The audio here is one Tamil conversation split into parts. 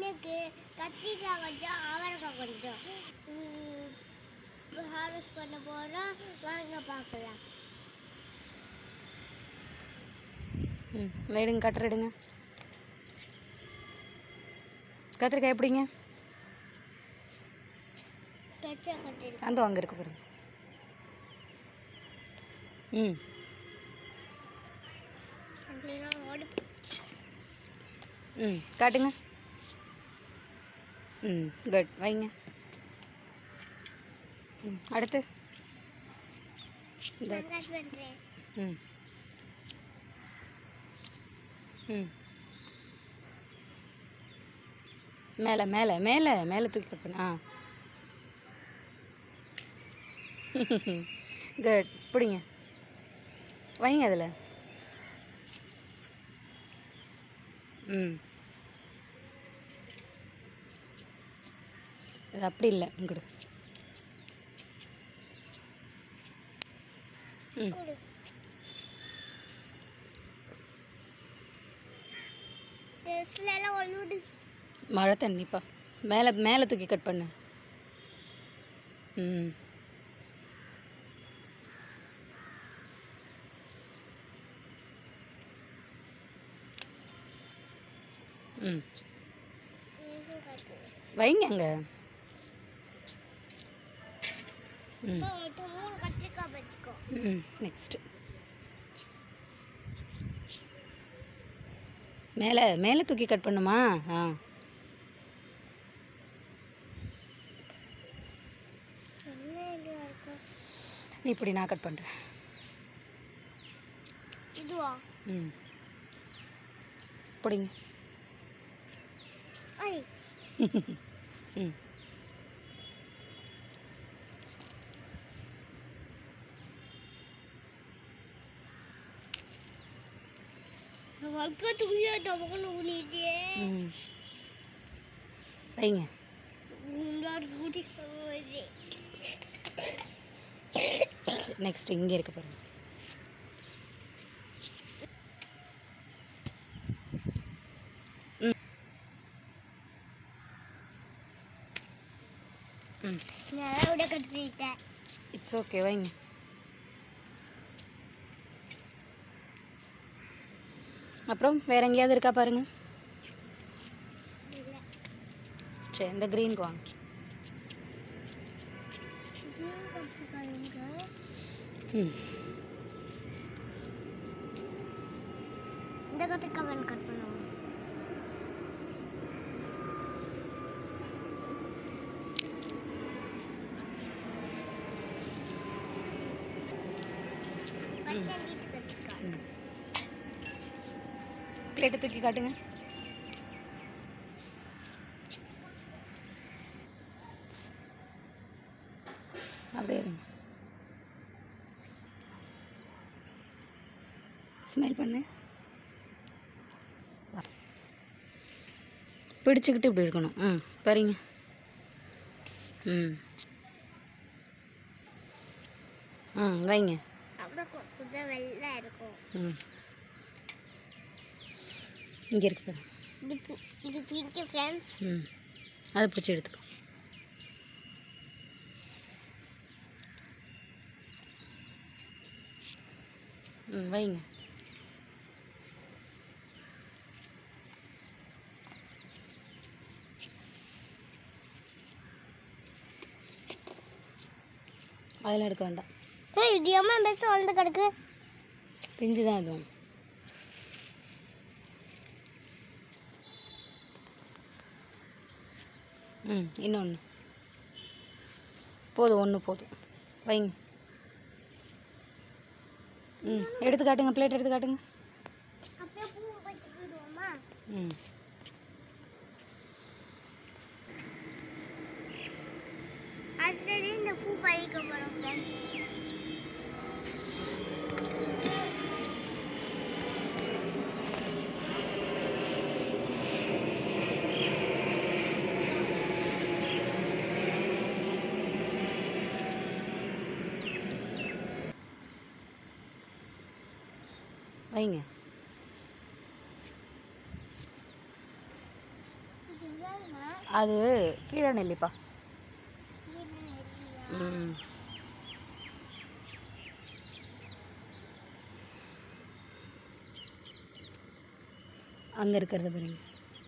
இன்னைக்கு கத்திரிக்காய் கொஞ்சம் அவரைக்காய் கொஞ்சம் ஹார்வெஸ்ட் பண்ண போகிறோம் வாங்க பார்க்கலாம் ம் எடுங்க கட்டர் எடுங்க கத்திரிக்காய் எப்படிங்க பச்சை கத்திரிக்காய் அந்த அங்கே இருக்க பாருங்க ம் அப்படின்னா ஓடி ம் காட்டுங்க ம் குட் வைங்க ம் அடுத்து இந்த கட் பண்ணுறேன் ம் ம் மேலே மேலே மேலே மேலே தூக்கி கட் பண்ணு ஆ குட் பிடிங்க வைங்க அதில் ம் அது அப்படி இல்லை இங்கிடு ம் கொடு டெஸ்ட்ல எல்லாம் ஒழுகுது மழை தண்ணிப்பா மேலே மேலே தூக்கி கட் பண்ணு ம் ம் இதுவும் கட்டு வைங்க அங்கே ம் இப்போ மட்டும் மூணு கத்திரிக்காய் வச்சுக்கோ ம் நெக்ஸ்ட்டு மேலே மேலே தூக்கி கட் பண்ணுமா ஆ என்ன இதுவா இருக்கும் இப்படி நான் கட் பண்ணுறேன் இதுவா ம் பிடிங்க ஐ ம் வாழ்க்கை துணியை தமக்கணும் ஊனிட்டே ம் வைங்க இன்னொரு ஊட்டி போகுது நெக்ஸ்ட் இங்கே இருக்க பாருங்க ம் ம் நல்லா விட கட்டிட்டேன் இட்ஸ் ஓகே வைங்க அப்புறம் வேற எங்கேயாவது இருக்கா பாருங்க இல்லை சரி இந்த க்ரீனுக்கு வாங்க இதுவும் கத்திரிக்காய் எங்க ம் இந்த கத்திரிக்காய் வேணும் கட் பண்ணுவோம் பச்சை நீட்டு கத்திரிக்காய் ம் பிளேட்டை தூக்கி காட்டுங்க அப்படியே இருங்க ஸ்மெல் பண்ணு வா. பிடிச்சிக்கிட்டு இப்படி இருக்கணும் ம் பாருங்க ம் ம் வைங்க அப்புறம் கொஞ்சம் வெள்ளை இருக்கும் ம் இங்கே இருக்கு பாருங்க இது பி- இது பிங்க் ஃப்ரெண்ட்ஸ் ம் அதை பிடிச்சி எடுத்துக்கோ ம் வைங்க அதெல்லாம் எடுக்க வேண்டாம் ஏய் இது ஏமா பெருசு வந்து கிடக்கு பிஞ்சு தான் அதுவும் ம் இன்னொன்று போதும் ஒன்று போதும் வைங்க ம் எடுத்து காட்டுங்க பிளேட் எடுத்து காட்டுங்க அப்படியே பூ வச்சு போயிடுவோமா ம் அடுத்தது இந்த பூ பறிக்க போகிறோம் ஃப்ரெண்ட்ஸ் வைங்க இது இதுதான்மா அது கீழே நெல்லிப்பா இது நெல்லியா? ம் அங்கே இருக்கிறத பாருங்க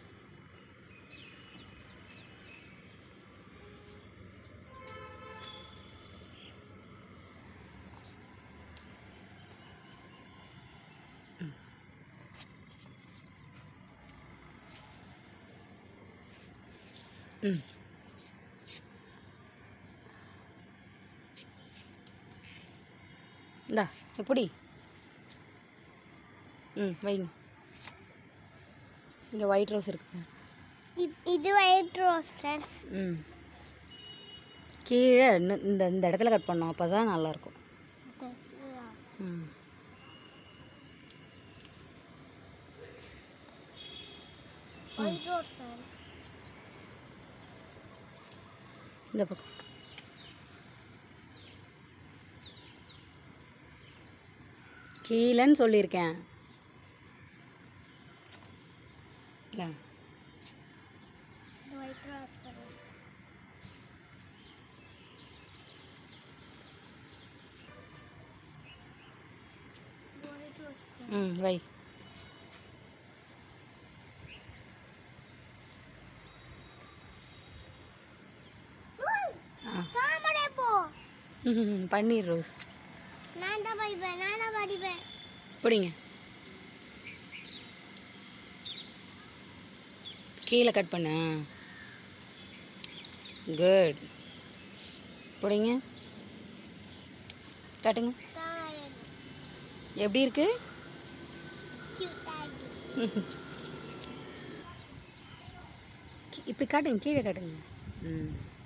ம் இந்தா எப்படி ம் வைங்க இங்கே ஒயிட் ரோஸ் இருக்கு இப்- இது ஒயிட் ரோஸ் ஃப்ரெண்ட்ஸ் ம் கீழே இன்னும் இந்த இந்த இடத்துல கட் பண்ணோம் அப்போ தான் நல்லாயிருக்கும் ம் ஒயிட் ரோஸ் ஃப்ரெண்ட்ஸ் இந்த பக்கம் கீழேன்னு சொல்லியிருக்கேன் இந்தா. இது white rose friends white rose ம் வை ஆ தாமரை போ ம், பன்னீர் ரோஸ் நான் தான் படிப்பேன் நான் தான் படிப்பேன் பிடிங்க கீழே கட் பண்ண குட் பிடிங்க காட்டுங்க தாமரை எப்படி இருக்கு கியூட்டாக இப்படி காட்டுங்க கீழே காட்டுங்க ம்